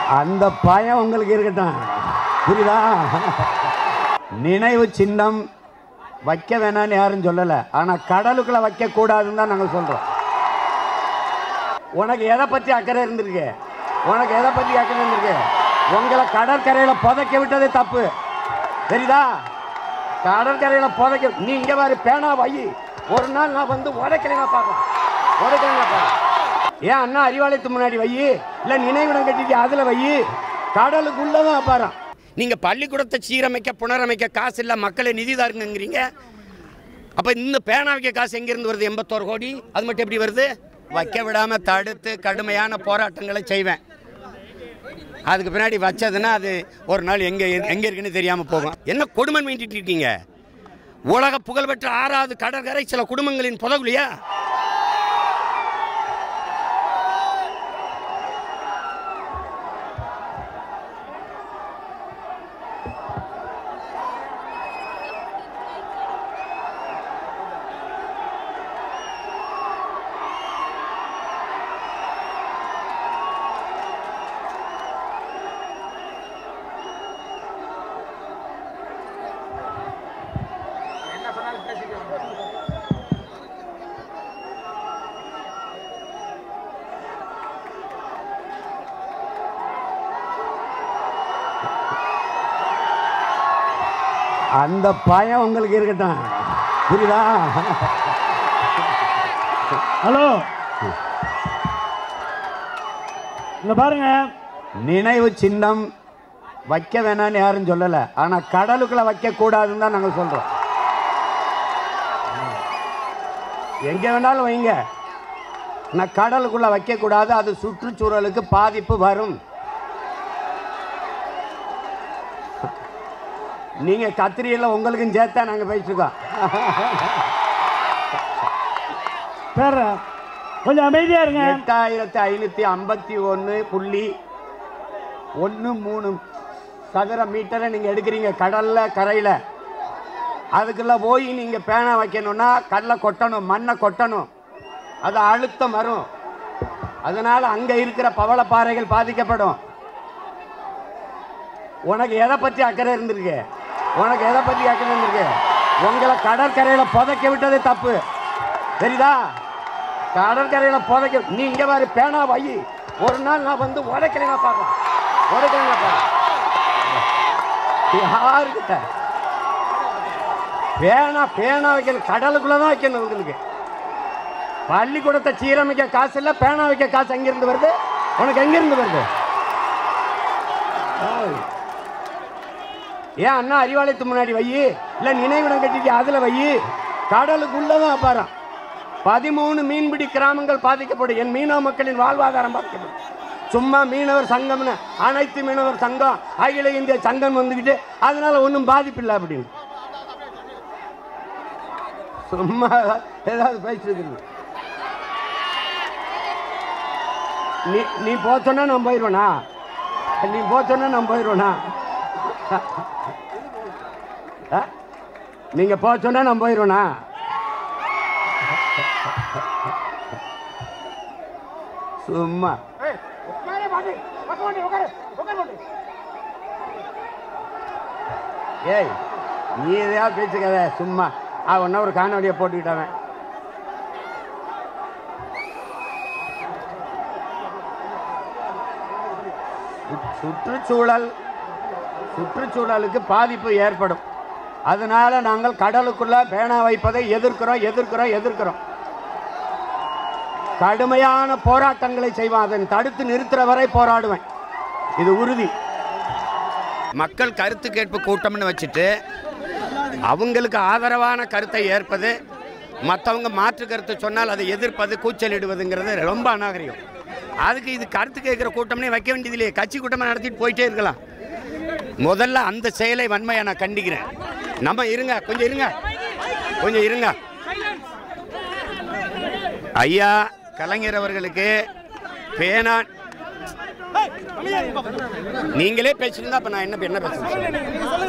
அந்த பயம் உங்களுக்கு இருக்கட்டும் புரியுதா நினைவு சின்னம் வைக்க வேணாம்னு யாரும் சொல்லலை ஆனால் கடலுக்குள்ள வைக்க கூடாதுன்னு தான் நாங்கள் சொல்கிறோம் உனக்கு எதை பற்றி அக்கறை இருந்திருக்கு உனக்கு எதை பற்றி அக்கறை இருந்திருக்கு உங்களை கடற்கரையில் புதைக்க விட்டதே தப்பு தெரியுதா கடற்கரையில் புதைக்க நீ இங்கே பாரு பேனா வை ஒரு நாள் நான் வந்து உடைக்கிறேன் பார்க்கலாம் உடைக்கிறேன் பார்க்கலாம் ஏன் அண்ணா அறிவாலயத்து முன்னாடி வை இல்லை நினைவிடம் கட்டிட்டு அதில் வை கடலுக்குள்ளே தான் பாரு நீங்கள் பள்ளிக்கூடத்தை சீரமைக்க புனரமைக்க காசு இல்லை மக்களை நிதிதாருங்கிறீங்க அப்போ இந்த பேனா வைக்க காசு எங்கேருந்து வருது எண்பத்தோரு கோடி அது மட்டும் எப்படி வருது வைக்க விடாமல் தடுத்து கடுமையான போராட்டங்களை செய்வேன் அதுக்கு பின்னாடி வச்சதுன்னா அது ஒரு நாள் எங்கே எங்கே இருக்குன்னு தெரியாமல் போகும் என்ன கொடுமை மீண்டிட்டு இருக்கீங்க உலக புகழ்பெற்ற ஆறாவது கடற்கரை சில குடும்பங்களின் புதகுலியா அந்த பயம் உங்களுக்கு இருக்கட்டும் புரியுதா ஹலோ இங்க பாருங்க நினைவு சின்னம் வைக்க வேணாம்னு யாரும் சொல்லலை ஆனால் கடலுக்குள்ள வைக்க கூடாதுன்னு தான் நாங்கள் சொல்கிறோம் எங்கே வேணாலும் வைங்க ஆனால் கடலுக்குள்ள வைக்கக்கூடாது அது சுற்றுச்சூழலுக்கு பாதிப்பு வரும் நீங்கள் கத்திரியில் உங்களுக்கும் சேர்த்தா நாங்கள் பேசிருக்கோம் சார் கொஞ்சம் அமைதியா இருங்க எட்டாயிரத்தி ஐநூற்றி ஐம்பத்தி ஒன்று புள்ளி ஒன்று மூணு சதுர மீட்டரை நீங்கள் எடுக்கிறீங்க கடலில் கரையில் அதுக்குள்ள போய் நீங்கள் பேனா வைக்கணும்னா கல்லை கொட்டணும் மண்ணை கொட்டணும் அது அழுத்தம் வரும் அதனால் அங்கே இருக்கிற பவளப்பாறைகள் பாதிக்கப்படும் உனக்கு எதை பற்றி அக்கறை இருந்திருக்கு உனக்கு எதை பற்றி அக்கறை இருந்திருக்கு உங்களை கடற்கரையில் புதைக்க விட்டதே தப்பு தெரியுதா கடற்கரையில் புதைக்க நீ இங்கே பாரு பேனா வை ஒரு நாள் நான் வந்து உடைக்கிறேன் பார்க்கலாம் உடைக்கிறேன் பார்க்கலாம் யாருக்கிட்ட பேனா பேனா வைக்கணும் கடலுக்குள்ள தான் வைக்கணும் உங்களுக்கு பள்ளிக்கூடத்தை சீரமைக்க காசு இல்லை பேனா வைக்க காசு எங்கிருந்து வருது உனக்கு எங்கிருந்து வருது ஏய். ஏன் அண்ணா அறிவாலயத்து முன்னாடி வை இல்லை நினைவிடம் கட்டிட்டு அதில் வை கடலுக்குள்ளே தான் பாரு பதிமூணு மீன்பிடி கிராமங்கள் பாதிக்கப்படும் என் மீனவ மக்களின் வாழ்வாதாரம் பாதிக்கப்படும் சும்மா மீனவர் சங்கம்னு அனைத்து மீனவர் சங்கம் அகில இந்திய சங்கம் வந்துக்கிட்டு அதனால ஒன்றும் பாதிப்பு இல்லை அப்படின்னு சும்மா ஏதாவது பேசிட்டு நீ நீ போச்சோன்னா நான் போயிடுவேனா நீ போச்சோன்னா நான் போயிடுவேனா ஆ? நீங்க போச்சோன்னா நான் போயிடுவேனா சும்மா ஏய் நீ எதையா பேச்சுக்காத சும்மா அவன் ஒன்றும் ஒரு காணொலியை போட்டுக்கிட்டவன் சுற்று- சுற்றுச்சூழல் சுற்றுச்சூழலுக்கு பாதிப்பு ஏற்படும் அதனால நாங்கள் கடலுக்குள்ள பேனா வைப்பதை எதிர்க்கிறோம் எதிர்க்கிறோம் எதிர்க்கிறோம் கடுமையான போராட்டங்களை செய்வேன் அதை தடுத்து நிறுத்துற வரை போராடுவேன் இது உறுதி மக்கள் கருத்து கேட்பு கூட்டம்னு வச்சுட்டு அவங்களுக்கு ஆதரவான கருத்தை ஏற்பது மற்றவங்க மாற்று கருத்து சொன்னால் அதை எதிர்ப்பது கூச்சலிடுவதுங்கிறது ரொம்ப அநாகரிகம் அதுக்கு இது கருத்து கேட்குற கூட்டம்னே வைக்க வேண்டியதில்லையே கட்சி கூட்டமாக நடத்திட்டு போயிட்டே இருக்கலாம் முதல்ல அந்த செயலை வன்மையை நான் கண்டிக்கிறேன் நம்ம இருங்க கொஞ்சம் இருங்க கொஞ்சம் இருங்க ஐயா கலைஞர் அவர்களுக்கு பேனா நீங்களே பேசியிருந்தா அப்ப நான் என்ன என்ன பேசுறேன்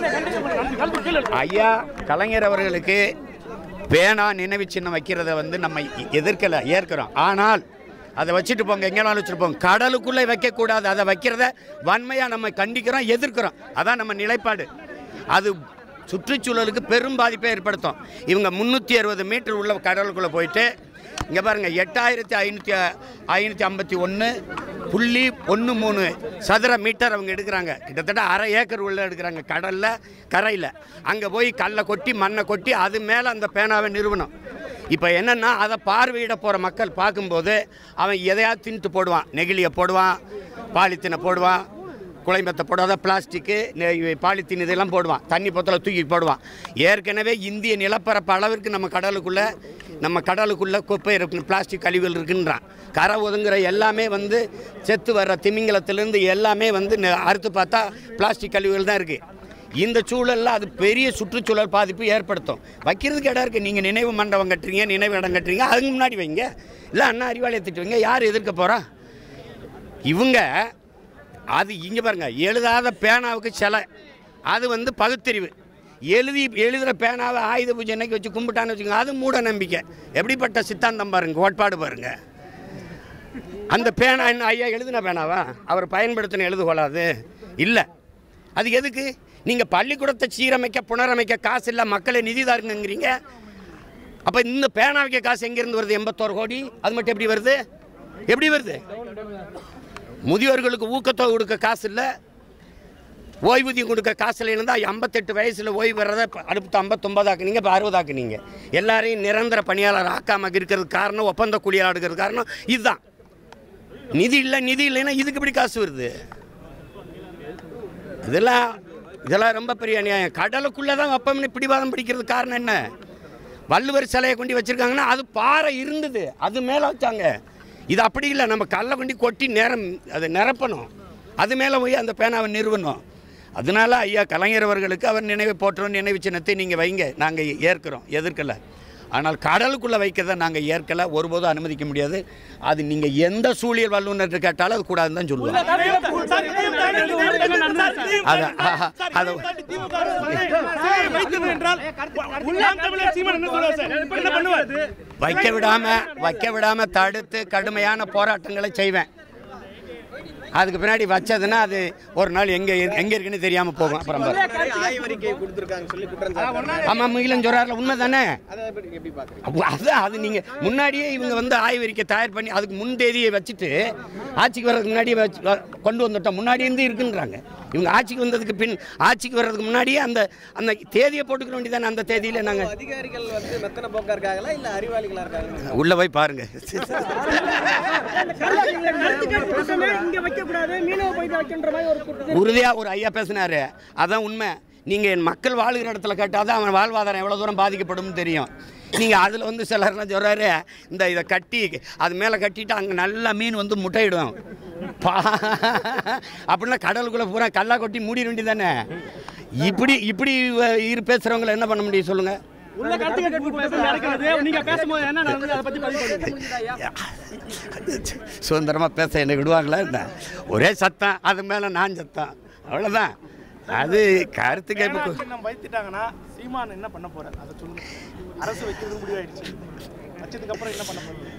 ஐயா கலைஞர் அவர்களுக்கு பேனா நினைவு சின்னம் வைக்கிறத வந்து நம்ம எ- எதிர்க்கல ஏற்கிறோம் ஆனால் அதை வச்சுட்டு போங்க எங்கேனாலும் வச்சுட்டு போங்க கடலுக்குள்ளே வைக்கக்கூடாது அதை வைக்கிறத வன்மையாக நம்ம கண்டிக்கிறோம் எதிர்க்கிறோம் அதான் நம்ம நிலைப்பாடு அது சுற்றுச்சூழலுக்கு பெரும் பாதிப்பை ஏற்படுத்தும் இவங்க முந்நூற்றி அறுபது மீட்டர் உள்ள கடலுக்குள்ளே போயிட்டு இங்கே பாருங்கள் எட்டாயிரத்தி ஐநூற்றி ஐநூற்றி ஐம்பத்தி ஒன்று புள்ளி ஒன்று மூணு சதுர மீட்டர் அவங்க எடுக்கிறாங்க கிட்டத்தட்ட அரை ஏக்கர் உள்ள எடுக்கிறாங்க கடலில் கரையில் அங்கே போய் கல்லை கொட்டி மண்ணை கொட்டி அது மேலே அந்த பேனாவை நிறுவனம் இப்போ என்னென்னா அதை பார்வையிட போகிற மக்கள் பார்க்கும்போது அவன் எதையாவது தின்ட்டு போடுவான் நெகிழியை போடுவான் பாலித்தீனை போடுவான் குழைம்பத்தை போடாத பிளாஸ்டிக்கு பாலித்தீன் இதெல்லாம் போடுவான் தண்ணி பொத்தலை தூக்கி போடுவான் ஏற்கனவே இந்திய நிலப்பரப்பு அளவிற்கு நம்ம கடலுக்குள்ளே நம்ம கடலுக்குள்ளே குப்பை இருக்கு பிளாஸ்டிக் கழிவுகள் இருக்குன்றான் கரை ஒதுங்குற எல்லாமே வந்து செத்து வர்ற திமிங்கலத்திலேருந்து எல்லாமே வந்து நெ- அறுத்து பார்த்தா பிளாஸ்டிக் கழிவுகள் தான் இருக்குது இந்த சூழலில் அது பெரிய சுற்றுச்சூழல் பாதிப்பு ஏற்படுத்தும் வைக்கிறதுக்கு இடம் இருக்குது நீங்கள் நினைவு மண்டபம் கட்டுறீங்க நினைவு இடம் கட்டுறீங்க அதுக்கு முன்னாடி வைங்க இல்லை அண்ணா அறிவாலயம் திட்டுவீங்க யார் எதிர்க்க போகிறா இவங்க அது இங்கே பாருங்க எழுதாத பேனாவுக்கு சிலை அது வந்து பகுத்தறிவு எழுதி எழுதுகிற பேனாவை ஆயுத பூஜை அன்னைக்கு வச்சு கும்பிட்டான்னு வச்சுக்கோங்க அது மூட நம்பிக்கை எப்படிப்பட்ட சித்தாந்தம் பாருங்க கோட்பாடு பாருங்க அந்த பேனா என்ன ஐயா எழுதின பேனாவா அவர் பயன்படுத்தின எழுதுகோளாது இல்லை அது எதுக்கு நீங்கள் பள்ளிக்கூடத்தை சீரமைக்க புனரமைக்க காசு இல்லை மக்களை நிதிதாருங்கிறீங்க அப்போ இந்த பேனா வைக்க காசு எங்கேருந்து வருது எண்பத்தோரு கோடி அது மட்டும் எப்படி வருது எப்படி வருது முதியோர்களுக்கு ஊக்கத்தொகை கொடுக்க காசு இல்லை ஓய்வூதியம் கொடுக்க காசு இல்லைன்னு தான் ஐம்பத்தெட்டு வயசில் ஓய்வு வர்றதை இப்போ அடுத்து ஐம்பத்தொம்பதாக்குனீங்க இப்போ அறுபதாக்குனீங்க எல்லாரையும் நிரந்தர பணியாளர் ஆக்காம இருக்கிறதுக்கு காரணம் ஒப்பந்த கூலியாளர் இருக்கிறது காரணம் இதுதான் நிதி இல்லை நிதி இல்லைன்னா இதுக்கு எப்படி காசு வருது இதெல்லாம் இதெல்லாம் ரொம்ப பெரிய அநியாயம் கடலுக்குள்ளே தான் வெப்பம்னு பிடிவாதம் பிடிக்கிறதுக்கு காரணம் என்ன வள்ளுவர் சிலையை கொண்டு வச்சுருக்காங்கன்னா அது பாறை இருந்தது அது மேலே வச்சாங்க இது அப்படி இல்லை நம்ம கல்லை கொண்டு கொட்டி நிரம் அதை நிரப்பணும் அது மேலே போய் அந்த பேனாவை நிறுவனம் அதனால ஐயா கலைஞர் அவர்களுக்கு அவர் நினைவை போற்றோம் நினைவு சின்னத்தை நீங்கள் வைங்க நாங்கள் ஏற்கிறோம் எதிர்க்கலை ஆனால் கடலுக்குள்ளே வைக்கிறத நாங்கள் ஏற்கலை ஒருபோதும் அனுமதிக்க முடியாது அது நீங்கள் எந்த சூழியல் வல்லுநர்கிட்ட கேட்டாலும் அது கூடாதுன்னு தான் சொல்லுவாங்க அது அது வைக்க விடாம வைக்க விடாம தடுத்து கடுமையான போராட்டங்களை செய்வேன் அதுக்கு பின்னாடி வச்சதுன்னா அது ஒரு நாள் எங்க எங்க இருக்குன்னு தெரியாம போகும் அப்புறம் பாரு. ஆய்வறிக்கை கொடுத்துருக்காங்க சொல்லி குற்றம் சாட்டுறாங்க ஆமா முகிலன் சொல்றாருல உண்மை தானே அதை எப்படி எப்படி பாக்குறீங்க அதான் அது நீங்க முன்னாடியே இவங்க வந்து ஆய்வறிக்கை தயார் பண்ணி அதுக்கு முன் தேதியை வச்சுட்டு ஆட்சிக்கு வர்றதுக்கு முன்னாடி வச்சு வ- கொண்டு வந்துட்டோம் முன்னாடி இருந்து இருக்குன்றாங்க இவங்க ஆட்சிக்கு வந்ததுக்கு பின் ஆட்சிக்கு வர்றதுக்கு முன்னாடியே அந்த அந்த தேதியை போட்டுக்க வேண்டியதானே அந்த தேதியில நாங்க அதிகாரிகள் வந்து மெத்தனை போக்கா இருக்காங்களா இல்ல அறிவாளிகளா இருக்காங்க உள்ள போய் பாருங்க இங்க வைக்க கூடாது மீனவ போயிட்டு வைக்கின்ற மாதிரி ஒரு குற்றம் உறுதியா ஒரு ஐயா பேசினாரு அதான் உண்மை நீங்க என் மக்கள் வாழ்கிற இடத்துல கேட்டாதான் அவன் வாழ்வாதாரம் எவ்வளவு தூரம் பாதிக்கப்படும்னு தெரியும் நீங்க அதுல வந்து சிலர்லாம் சொல்றாரு இந்த இதை கட்டி அது மேல கட்டிட்டு அங்க நல்லா மீன் வந்து முட்டையிடும் பா அப்படின்னா கடலுக்குள்ள பூரா கல்லா கொட்டி மூடிட வேண்டியதானே இப்படி இப்படி இவ- இரு பேசுறவங்களை என்ன பண்ண முடியும் சொல்லுங்க உள்ள கருத்து கேட்பு கூட்டத்தில் நடக்கிறது நீங்க பேசும்போது என்ன நடந்தது அதை பத்தி பதிவு பண்ணுங்க சுதந்திரமாக பேச என்னை விடுவாங்களா என்ன ஒரே சத்தம் அது மேலே நான் சத்தம் அவ்வளோதான் அது கருத்து கேட்பு நம்ம வைத்துட்டாங்கன்னா சீமான் என்ன பண்ண போறாரு அதை சொல்லுங்க அரசு வைக்கிறது முடிவாயிடுச்சு வச்சதுக்கு அப்புறம் என்ன பண்ண போறீங்க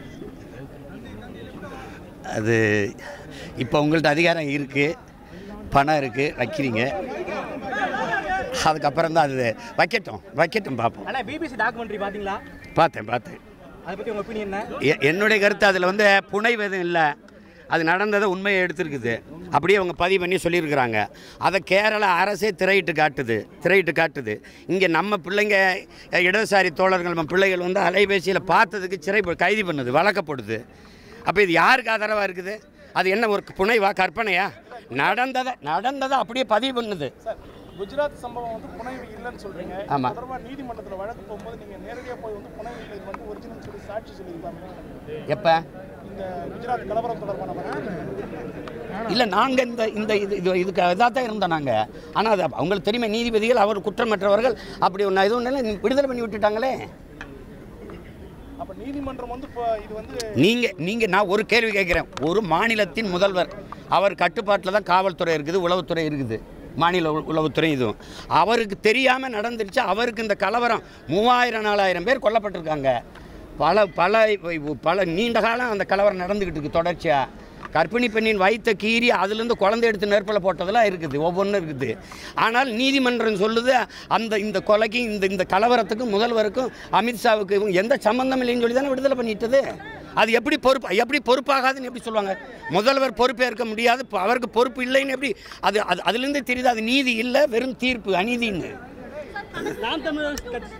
அது இப்போ உங்கள்ட்ட அதிகாரம் இருக்குது பணம் இருக்குது வைக்கிறீங்க அதுக்கப்புறம் தான் அது வைக்கட்டும் வைக்கட்டும் பார்ப்போம் அண்ணா பிபிசி டாக்குமெண்ட்ரி பாத்தீங்களா பார்த்தேன் பார்த்தேன் அதை பத்தி உங்க ஒப்பீனியன் என்ன எ- என்னுடைய கருத்து அதில் வந்து புனைவு எதுவும் இல்லை அது நடந்ததை உண்மையை எடுத்திருக்குது அப்படியே அவங்க பதிவு பண்ணி சொல்லியிருக்கிறாங்க அதை கேரள அரசே திரையிட்டு காட்டுது திரையிட்டு காட்டுது இங்கே நம்ம பிள்ளைங்க அஹ், இடதுசாரி தோழர்கள் நம்ம பிள்ளைகள் வந்து அலைபேசியில் பார்த்ததுக்கு சிறை கைது பண்ணுது வழக்கப்படுது அப்போ இது யாருக்கு ஆதரவாக இருக்குது அது என்ன ஒரு புனைவா கற்பனையா நடந்ததை நடந்ததை அப்படியே பதிவு பண்ணுது சார் குஜராத் சம்பவம் வந்து புனைவு இல்லைன்னு சொல்றீங்க ஆமா. தொடர்பாக நீதிமன்றத்தில் வழக்கு போகும்போது நீங்க நேரடியாக போய் வந்து புனைவு இல்லை இது வந்து ஒரிஜினல் சொல்லி சாட்சி சொல்லியிருக்காங்க எப்போ இந்த குஜராத் கலவரம் தொடர்பான வழக்கு இல்லை நாங்கள் இந்த இந்த இது இது இதுக்கு இதாக தான் இருந்தோம் நாங்கள் ஆனால் அது அவங்களுக்கு தெரியுமே நீதிபதிகள் அவர் குற்றமற்றவர்கள் அப்படி ஒன்று இது ஒன்று விடுதலை பண்ணி விட்டுட்டாங்களே அப்ப நீதிமன்றம் வந்து இப்போ இது வந்து நீங்கள் நீங்கள் நான் ஒரு கேள்வி கேட்குறேன் ஒரு மாநிலத்தின் முதல்வர் அவர் கட்டுப்பாட்டில் தான் காவல்துறை இருக்குது உளவுத்துறை இருக்குது மாநில உ- உளவுத்துறை இதுவும் அவருக்கு தெரியாமல் நடந்துருச்சு அவருக்கு இந்த கலவரம் மூவாயிரம் நாலாயிரம் பேர் கொல்லப்பட்டிருக்காங்க பல பல இப்ப பல நீண்ட காலம் அந்த கலவரம் நடந்துக்கிட்டு இருக்கு தொடர்ச்சியாக கர்ப்பிணி பெண்ணின் வயிற்றை கீறி அதுலேருந்து குழந்தை எடுத்து நெருப்பில் போட்டதெல்லாம் இருக்குது ஒவ்வொன்றும் இருக்குது ஆனால் நீதிமன்றம் சொல்லுது அந்த இந்த கொலைக்கு இந்த இந்த கலவரத்துக்கும் முதல்வருக்கும் அமித்ஷாவுக்கு இவங்க எந்த சம்மந்தம் இல்லைன்னு சொல்லி தானே விடுதலை பண்ணிட்டது அது எப்படி பொறுப்பு எப்படி பொறுப்பாகாதுன்னு எப்படி சொல்லுவாங்க முதல்வர் பொறுப்பேற்க முடியாது இப்போ அவருக்கு பொறுப்பு இல்லைன்னு எப்படி அது அது அதுலேருந்து தெரியுது அது நீதி இல்லை வெறும் தீர்ப்பு அநீதின்னு நாம் தமிழர் கட்சி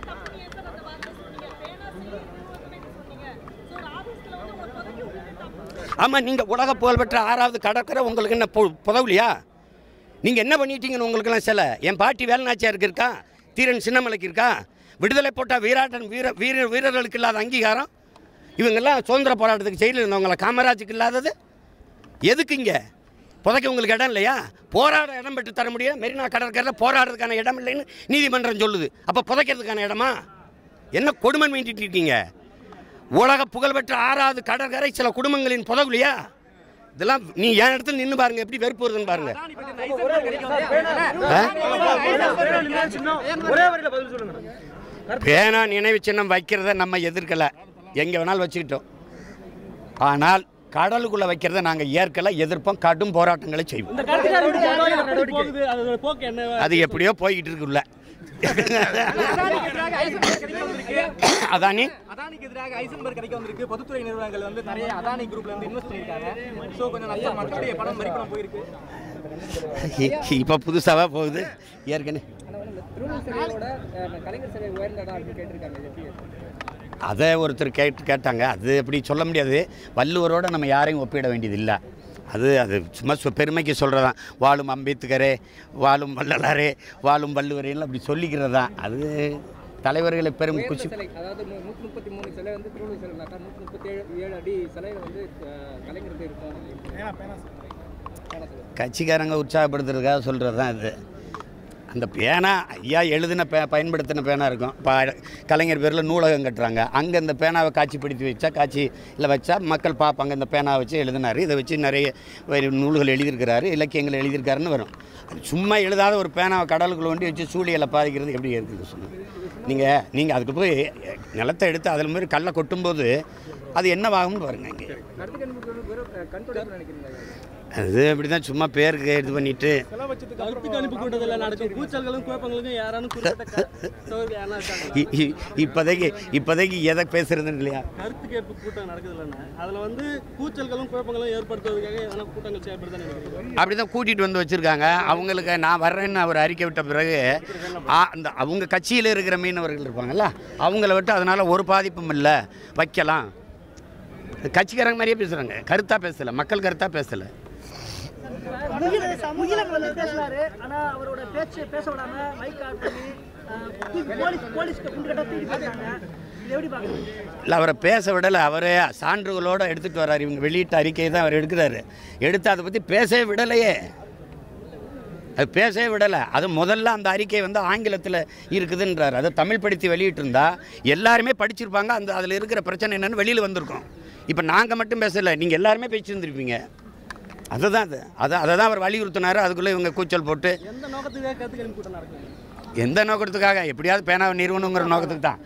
ஆமாம் நீங்கள் உலக புகழ்பெற்ற ஆறாவது கடற்கரை உங்களுக்கு என்ன பொ- புதவலியா நீங்கள் என்ன பண்ணிட்டீங்கன்னு உங்களுக்கெல்லாம் சில என் பாட்டி வேலுநாச்சியாருக்கு இருக்கா தீரன் சின்னமலைக்கு இருக்கா விடுதலை போட்டால் வீராட்டன் வீர வீர வீரர்களுக்கு இல்லாத அங்கீகாரம் இவங்கெல்லாம் சுதந்திர போராட்டத்துக்கு ஜெயிலில் இருந்தவங்கள காமராஜுக்கு இல்லாதது எதுக்கு இங்கே புதைக்க உங்களுக்கு இடம் இல்லையா போராட இடம் பெற்று தர முடியும் மெரினா கடற்கரையில் போராடுறதுக்கான இடம் இல்லைன்னு நீதிமன்றம் சொல்லுது அப்போ புதைக்கிறதுக்கான இடமா என்ன கொடுமை மீட்டிட்டு இருக்கீங்க உலக புகழ்பெற்ற ஆறாவது கடற்கரை சில குடும்பங்களின் புதவுலையா இதெல்லாம் நீ என் இடத்துல நின்று பாருங்க எப்படி வெறுப்பு வருதுன்னு பாருங்க ஆ? ஒரே வரியில பதில் சொல்லுங்க பேனா நினைவு சின்னம் வைக்கிறத நம்ம எதிர்க்கல எங்கே வேணாலும் வச்சுக்கிட்டோம் ஆனால் கடலுக்குள்ளே வைக்கிறத நாங்கள் ஏற்கல எதிர்ப்போம் கடும் போராட்டங்களை செய்வோம் இந்த கருத்து போகுது அதோட போக்கு என்ன அது எப்படியோ போய்கிட்டு இருக்குல்ல அதானி அதானிக்கு எதிராக ஐசன்பர்க் கிடைக்க வந்திருக்கு பொதுத்துறை நிறுவனங்கள் வந்து நிறைய அதானி குரூப்ல இருந்து இன்வெஸ்ட் பண்ணிருக்காங்க சோ கொஞ்சம் நஷ்டம் மக்களுடைய பணம் மறிப்பணம் போயிருக்கு இப்போ புதுசாவா போகுது ஏற்கனவே திருவள்ளூர் சிலையோட கலைஞர் சிலை உயர்ந்தடா அப்படின்னு கேட்டிருக்காங்க அதை ஒருத்தர் கேட்டு கேட்டாங்க அது அப்படி சொல்ல முடியாது வள்ளுவரோட நம்ம யாரையும் ஒப்பிட வேண்டியது இல்லை அது அது சும்மா சொ- பெருமைக்கு சொல்கிறதான் வாழும் அம்பேத்கரே வாழும் வள்ளலாரே வாழும் வள்ளுவரேன்னு அப்படி சொல்லிக்கிறது தான் அது தலைவர்களை பெரும் குச்சி சிலை அதாவது நூற்றி முப்பத்தி மூணு சிலை வந்து திருவள்ளூர் சிலைனாக்கா நூற்றி முப்பத்தி ஏழு ஏழு அடி சிலை வந்து கலைஞர் இருக்கும் கட்சிக்காரங்க உற்சாகப்படுத்துறதுக்காக சொல்கிறது தான் இது அந்த பேனா ஐயா எழுதின பே பயன்படுத்தின பேனா இருக்கும் இப்போ கலைஞர் பேரில் நூலகம் கட்டுறாங்க அங்கே இந்த பேனாவை காட்சிப்படுத்தி வச்சா காட்சியில் வச்சா மக்கள் பார்ப்பாங்க இந்த பேனாவை வச்சு எழுதினார் இதை வச்சு நிறைய வேறு நூல்கள் எழுதியிருக்கிறாரு இலக்கியங்கள் எழுதியிருக்காருன்னு வரும் அது சும்மா எழுதாத ஒரு பேனாவை கடலுக்குள்ள வண்டி வச்சு சூழியலை பாதிக்கிறது எப்படி இருக்குது சொல்லுங்கள் நீங்கள் நீங்கள் அதுக்கு போய் நிலத்தை எடுத்து அதில் மாதிரி கல்லை கொட்டும்போது அது என்னவாகும்னு பாருங்க இங்கே கருத்து கணிப்பு வெறும் கண் துடைப்பு நினைக்கிறீங்களா அது அப்படி தான் சும்மா பேருக்கு இது பண்ணிவிட்டு கருத்து கணிப்பு கூட்டத்தில் நடக்கும் கூச்சல்களும் குழப்பங்களுக்கும் யாராலும் குறிப்பிட்ட சோதரி யாரா இருக்காங்க இ- இ- இப்போதைக்கு இப்போதைக்கு எதை பேசுறதுன்னு இல்லையா கருத்து கேட்பு கூட்டம் நடக்குது இல்லைன்னா அதில் வந்து கூச்சல்களும் குழப்பங்களும் ஏற்படுத்துவதற்காக எதனா கூட்டங்கள் செயல்படுதான் நினைக்கிறீங்க அப்படி தான் கூட்டிகிட்டு வந்து வச்சுருக்காங்க அவங்களுக்கு நான் வர்றேன்னு அவர் அறிக்கை விட்ட பிறகு ஆ, அந்த அவங்க கட்சியில் இருக்கிற மீனவர்கள் இருப்பாங்கல்ல அவங்கள விட்டு அதனால் ஒரு பாதிப்பும் இல்லை வைக்கலாம் கட்சிக்காரங்க மாதிரியே பேசுகிறாங்க கருத்தாக பேசலை மக்கள் கருத்தாக பேசலை முகில முகிலன் வந்து பேசினாரு ஆனா அவரோட பேச்சு பேச விடாம மைக் ஆட் பண்ணி அஹ், தூக்கி போலீஸ் போலீஸ்க்கு குண்டுகட்ட தூக்கி போட்டாங்க இது எப்படி பாக்குறீங்க இல்லை அவரை பேச விடலை அவரே சான்றுகளோடு எடுத்துகிட்டு வர்றாரு இவங்க வெளியிட்ட அறிக்கையை தான் அவர் எடுக்கிறாரு எடுத்து அதை பற்றி பேசவே விடலையே அது பேசவே விடலை அது முதல்ல அந்த அறிக்கை வந்து ஆங்கிலத்தில் இருக்குதுன்றார் அதை தமிழ் படுத்தி வெளியிட்டிருந்தா எல்லாருமே படிச்சிருப்பாங்க அந்த அதில் இருக்கிற பிரச்சனை என்னன்னு வெளியில் வந்திருக்கும் இப்போ நாங்கள் மட்டும் பேசலை நீங்கள் எல்லாருமே பேசியிருந்திருப்பீங்க அதுதான் அது அதை அதை தான் அவர் வலியுறுத்தினார் அதுக்குள்ளே இவங்க கூச்சல் போட்டு எந்த நோக்கத்துக்காக கருத்து கணிப்பு கூட்டம் நடக்குது எந்த நோக்கத்துக்காக எப்படியாவது பேனாவை நிறுவனங்கிற நோக்கத்துக்கு தான்